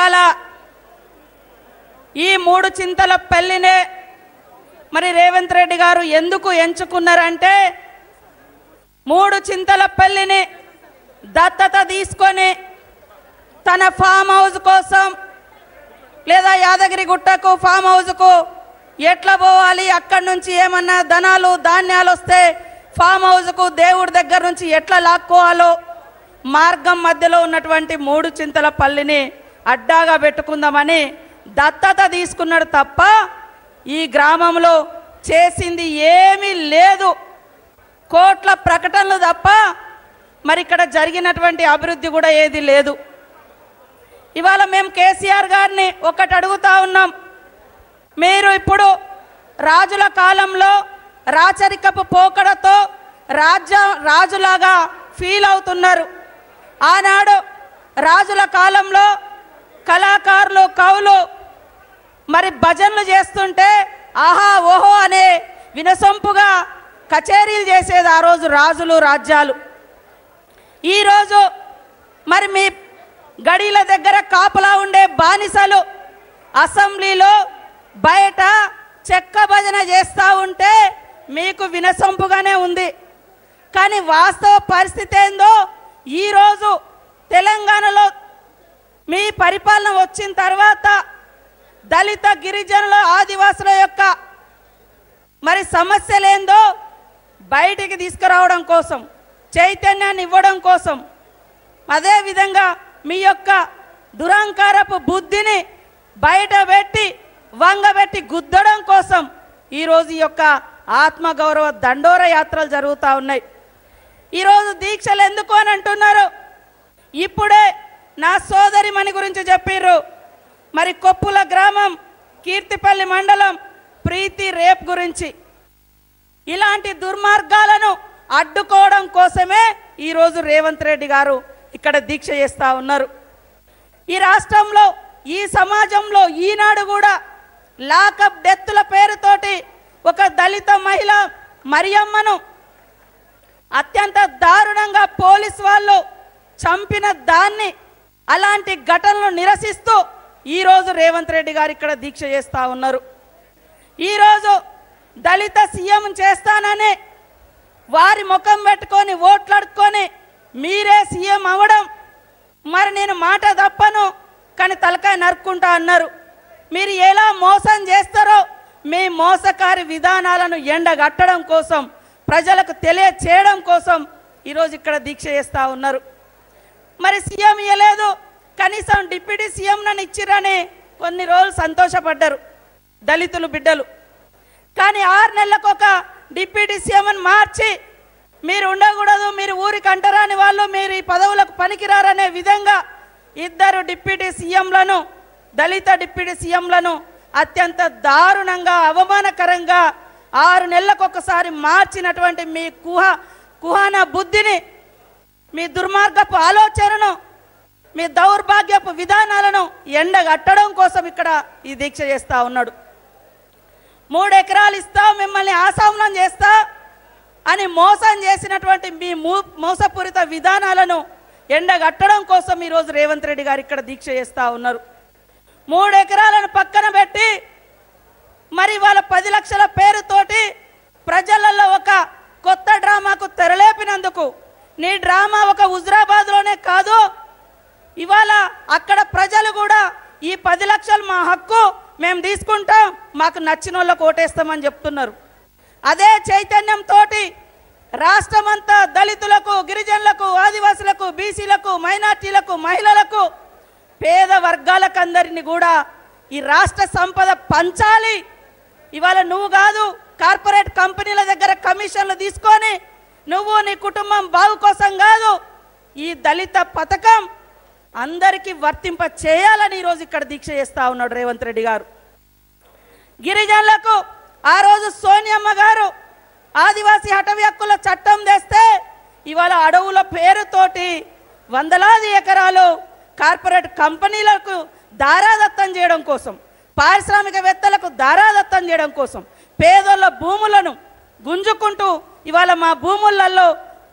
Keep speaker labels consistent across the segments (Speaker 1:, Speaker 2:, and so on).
Speaker 1: ఇవాళ ఈ మూడు చింతల పెళ్లినే మరి రేవంత్ రెడ్డి గారు ఎందుకు ఎంచుకున్నారంటే మూడు చింతల పెళ్లిని దత్తత తీసుకొని తన ఫామ్ హౌస్ కోసం లేదా యాదగిరి గుట్టకు ఫామ్ హౌస్కు ఎట్లా పోవాలి అక్కడి నుంచి ఏమన్నా ధనాలు ధాన్యాలు వస్తే ఫామ్ హౌస్కు దేవుడి దగ్గర నుంచి ఎట్లా లాక్కోవాలో మార్గం మధ్యలో ఉన్నటువంటి మూడు చింతల పల్లిని అడ్డాగా పెట్టుకుందామని దత్తత తీసుకున్నాడు తప్ప ఈ గ్రామంలో చేసింది ఏమీ లేదు కోట్ల ప్రకటనలు తప్ప మరి ఇక్కడ జరిగినటువంటి అభివృద్ధి కూడా ఏది లేదు ఇవాళ మేము కేసీఆర్ గారిని ఒకటి అడుగుతా ఉన్నాం మీరు ఇప్పుడు రాజుల కాలంలో రాచరికపు పోకడతో రాజ్య రాజులాగా ఫీల్ అవుతున్నారు ఆనాడు రాజుల కాలంలో కళాకారులు కవులు మరి భజనలు చేస్తుంటే ఆహా ఓహో అనే వినసొంపుగా కచేరీలు చేసేది ఆ రోజు రాజులు రాజ్యాలు ఈరోజు మరి మీ గడీల దగ్గర కాపలా ఉండే బానిసలు అసెంబ్లీలో బయట చెక్క భజన చేస్తూ ఉంటే మీకు వినసొంపుగానే ఉంది కానీ వాస్తవ పరిస్థితి ఏందో ఈరోజు తెలంగాణలో మీ పరిపాలన వచ్చిన తర్వాత దళిత గిరిజనుల ఆదివాసుల యొక్క మరి సమస్యలేందో బయటికి తీసుకురావడం కోసం చైతన్యాన్ని ఇవ్వడం కోసం అదే విధంగా మీ యొక్క దురహంకారపు బుద్ధిని బయట పెట్టి వంగబెట్టి గుద్దడం కోసం ఈరోజు ఈ యొక్క ఆత్మగౌరవ దండోర యాత్రలు జరుగుతూ ఉన్నాయి ఈరోజు దీక్షలు ఎందుకు అని అంటున్నారు ఇప్పుడే నా సోదరి మని గురించి చెప్పిర్రు మరి కొప్పుల గ్రామం కీర్తిపల్లి మండలం ప్రీతి రేప్ గురించి ఇలాంటి దుర్మార్గాలను అడ్డుకోవడం కోసమే ఈరోజు రేవంత్ రెడ్డి గారు ఇక్కడ దీక్ష చేస్తూ ఉన్నారు ఈ రాష్ట్రంలో ఈ సమాజంలో ఈనాడు కూడా లాకప్ డెత్తుల పేరుతోటి ఒక దళిత మహిళ మరియమ్మను అత్యంత దారుణంగా పోలీస్ వాళ్ళు చంపిన దాన్ని అలాంటి ఘటనలు నిరసిస్తూ ఈరోజు రేవంత్ రెడ్డి గారు ఇక్కడ దీక్ష చేస్తూ ఉన్నారు ఈరోజు దళిత సీఎం చేస్తానని వారి ముఖం పెట్టుకొని ఓట్లాడుకొని మీరే సీఎం అవ్వడం మరి నేను మాట తప్పను కానీ తలకాయ నరుక్కుంటా అన్నారు మీరు ఎలా మోసం చేస్తారో మీ మోసకారి విధానాలను ఎండగట్టడం కోసం ప్రజలకు తెలియచేయడం కోసం ఈరోజు ఇక్కడ దీక్ష చేస్తూ ఉన్నారు మరి సీఎం ఇవ్వలేదు కనీసం డిప్యూటీ సీఎం నన్ను ఇచ్చిరని కొన్ని రోజులు సంతోషపడ్డారు దళితులు బిడ్డలు కానీ ఆరు నెలలకు ఒక డిప్యూటీ సీఎంని మార్చి మీరు ఉండకూడదు మీరు ఊరికి అంటరాని వాళ్ళు మీరు ఈ పదవులకు పనికిరారనే విధంగా ఇద్దరు డిప్యూటీ సీఎంలను దళిత డిప్యూటీ సీఎంలను అత్యంత దారుణంగా అవమానకరంగా ఆరు నెలలకు ఒకసారి మార్చినటువంటి మీ కుహ కుహాన బుద్ధిని మీ దుర్మార్గపు ఆలోచనను మీ దౌర్భాగ్యపు విధానాలను ఎండగట్టడం కోసం ఇక్కడ ఈ దీక్ష చేస్తా ఉన్నాడు మూడు ఎకరాలు ఇస్తా మిమ్మల్ని ఆసామనం చేస్తా అని మోసం చేసినటువంటి మీ మూ- మోసపూరిత విధానాలను ఎండగట్టడం కోసం ఈరోజు రేవంత్ రెడ్డి గారు ఇక్కడ దీక్ష చేస్తా ఉన్నారు మూడు ఎకరాలను పక్కన పెట్టి మరి వాళ్ళ పది లక్షల పేరుతోటి ప్రజలలో ఒక కొత్త డ్రామాకు తెరలేపినందుకు నీ డ్రామా ఒక హుజరాబాద్లోనే కాదు ఇవాళ అక్కడ ప్రజలు కూడా ఈ పది లక్షలు మా హక్కు మేము తీసుకుంటాం మాకు నచ్చిన వాళ్ళకు ఓటేస్తామని చెప్తున్నారు అదే చైతన్యం తోటి రాష్ట్రమంతా దళితులకు గిరిజనులకు ఆదివాసులకు బీసీలకు మైనార్టీలకు మహిళలకు పేద వర్గాలకందరిని కూడా ఈ రాష్ట్ర సంపద పంచాలి ఇవాళ నువ్వు కాదు కార్పొరేట్ కంపెనీల దగ్గర కమిషన్లు తీసుకొని నువ్వు నీ కుటుంబం బాగు కోసం కాదు ఈ దళిత పథకం అందరికీ వర్తింప చేయాలని ఈరోజు ఇక్కడ దీక్ష చేస్తా ఉన్నాడు రేవంత్ రెడ్డి గారు గిరిజనులకు ఆ రోజు సోనియమ్మ గారు ఆదివాసీ హటవీ హక్కుల చట్టం తెస్తే ఇవాళ అడవుల పేరుతోటి వందలాది ఎకరాలు కార్పొరేట్ కంపెనీలకు దారాదత్తం చేయడం కోసం పారిశ్రామికవేత్తలకు దారాదత్తం చేయడం కోసం పేదోళ్ళ భూములను గుంజుకుంటూ ఇవాళ మా భూములలో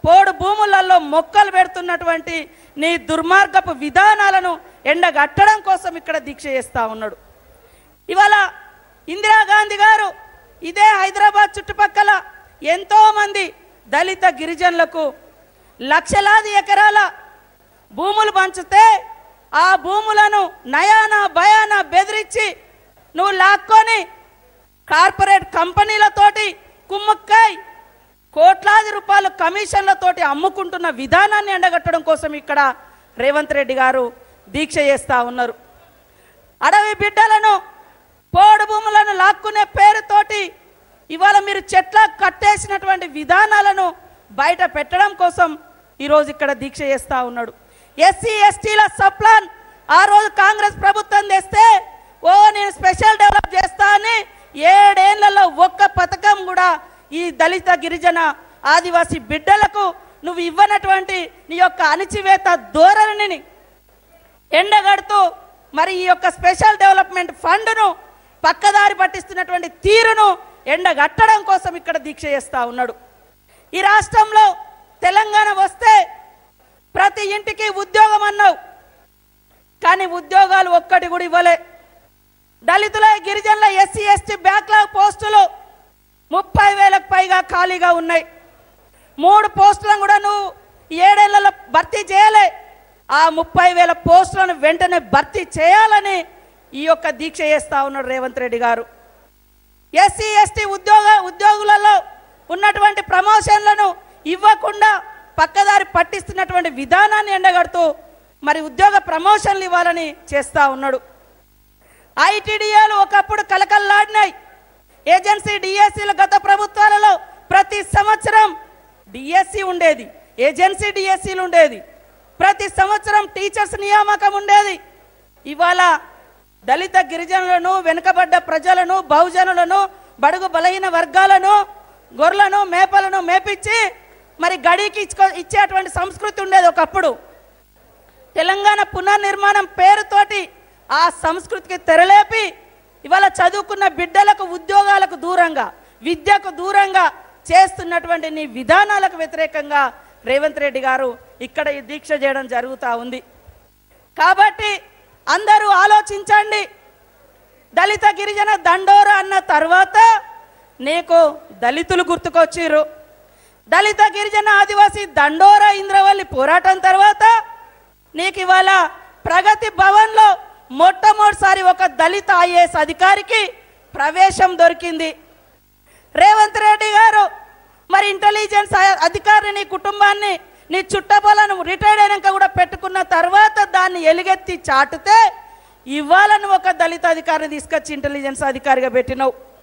Speaker 1: పోడు భూములలో మొక్కలు పెడుతున్నటువంటి నీ దుర్మార్గపు విధానాలను ఎండగట్టడం కోసం ఇక్కడ దీక్ష చేస్తా ఉన్నాడు ఇవాళ ఇందిరాగాంధీ గారు ఇదే హైదరాబాద్ చుట్టుపక్కల ఎంతో మంది దళిత గిరిజనులకు లక్షలాది ఎకరాల భూములు పంచితే ఆ భూములను నయాన భయాన బెదిరించి నువ్వు లాక్కొని కార్పొరేట్ కంపెనీలతోటి కుమ్మక్కాయ్ కోట్లాది రూపాయలు కమిషన్లతోటి అమ్ముకుంటున్న విధానాన్ని ఎండగట్టడం కోసం ఇక్కడ రేవంత్ రెడ్డి గారు దీక్ష చేస్తా ఉన్నారు అడవి బిడ్డలను పోడు భూములను లాక్కునే పేరుతోటి ఇవాళ మీరు చెట్ల కట్టేసినటువంటి విధానాలను బయట పెట్టడం కోసం ఈరోజు ఇక్కడ దీక్ష చేస్తా ఉన్నాడు ఎస్సీ ఎస్టీల సప్లాన్ ఆ రోజు కాంగ్రెస్ ప్రభుత్వం తెస్తే ఓ నేను స్పెషల్ డెవలప్ చేస్తా అని ఏడేళ్లలో ఒక్క పథకం కూడా ఈ దళిత గిరిజన ఆదివాసీ బిడ్డలకు నువ్వు ఇవ్వనటువంటి నీ యొక్క అణిచివేత ధోరణిని ఎండగడుతూ మరి ఈ యొక్క స్పెషల్ డెవలప్మెంట్ ఫండ్ను పక్కదారి పట్టిస్తున్నటువంటి తీరును ఎండగట్టడం కోసం ఇక్కడ దీక్ష చేస్తా ఉన్నాడు ఈ రాష్ట్రంలో తెలంగాణ వస్తే ప్రతి ఇంటికి ఉద్యోగం అన్నావు కానీ ఉద్యోగాలు ఒక్కటి కూడా ఇవ్వలే దళితుల గిరిజనుల ఎస్సీ ఎస్టీ బ్యాక్లాగ్ పోస్టులు ముప్పై వేలకు పైగా ఖాళీగా ఉన్నాయి మూడు పోస్టులను కూడా నువ్వు ఈ ఏడేళ్లలో భర్తీ చేయలే ఆ ముప్పై వేల పోస్టులను వెంటనే భర్తీ చేయాలని ఈ యొక్క దీక్ష చేస్తా ఉన్నాడు రేవంత్ రెడ్డి గారు ఎస్సీ ఎస్టీ ఉద్యోగ ఉద్యోగులలో ఉన్నటువంటి ప్రమోషన్లను ఇవ్వకుండా పక్కదారి పట్టిస్తున్నటువంటి విధానాన్ని ఎండగడుతూ మరి ఉద్యోగ ప్రమోషన్లు ఇవ్వాలని చేస్తా ఉన్నాడు ఐటీడీఏలు ఒకప్పుడు కలకల్లాడినాయి ఏజెన్సీ డిఎస్సీలు గత ప్రభుత్వాలలో ప్రతి సంవత్సరం డిఎస్సి ఉండేది ఏజెన్సీ డిఎస్సీలు ఉండేది ప్రతి సంవత్సరం టీచర్స్ నియామకం ఉండేది ఇవాళ దళిత గిరిజనులను వెనుకబడ్డ ప్రజలను బహుజనులను బడుగు బలహీన వర్గాలను గొర్రెలను మేపలను మేపించి మరి గడికి ఇచ్చుకో ఇచ్చేటువంటి సంస్కృతి ఉండేది ఒకప్పుడు తెలంగాణ పునర్నిర్మాణం పేరుతోటి ఆ సంస్కృతికి తెరలేపి ఇవాళ చదువుకున్న బిడ్డలకు ఉద్యోగాలకు దూరంగా విద్యకు దూరంగా చేస్తున్నటువంటి నీ విధానాలకు వ్యతిరేకంగా రేవంత్ రెడ్డి గారు ఇక్కడ ఈ దీక్ష చేయడం జరుగుతూ ఉంది కాబట్టి అందరూ ఆలోచించండి దళిత గిరిజన దండోర అన్న తర్వాత నీకు దళితులు గుర్తుకొచ్చిర్రు దళిత గిరిజన ఆదివాసీ దండోర ఇంద్రవల్లి పోరాటం తర్వాత నీకు ఇవాళ ప్రగతి భవన్లో మొట్టమొదటిసారి ఒక దళిత ఐఏఎస్ అధికారికి ప్రవేశం దొరికింది రేవంత్ రెడ్డి గారు మరి ఇంటెలిజెన్స్ అ- అధికారిని నీ కుటుంబాన్ని నీ చుట్టబలను రిటైర్డ్ అయినాక కూడా పెట్టుకున్న తర్వాత దాన్ని ఎలుగెత్తి చాటితే ఇవాళ నువ్వు ఒక దళిత అధికారిని తీసుకొచ్చి ఇంటెలిజెన్స్ అధికారిగా పెట్టినావు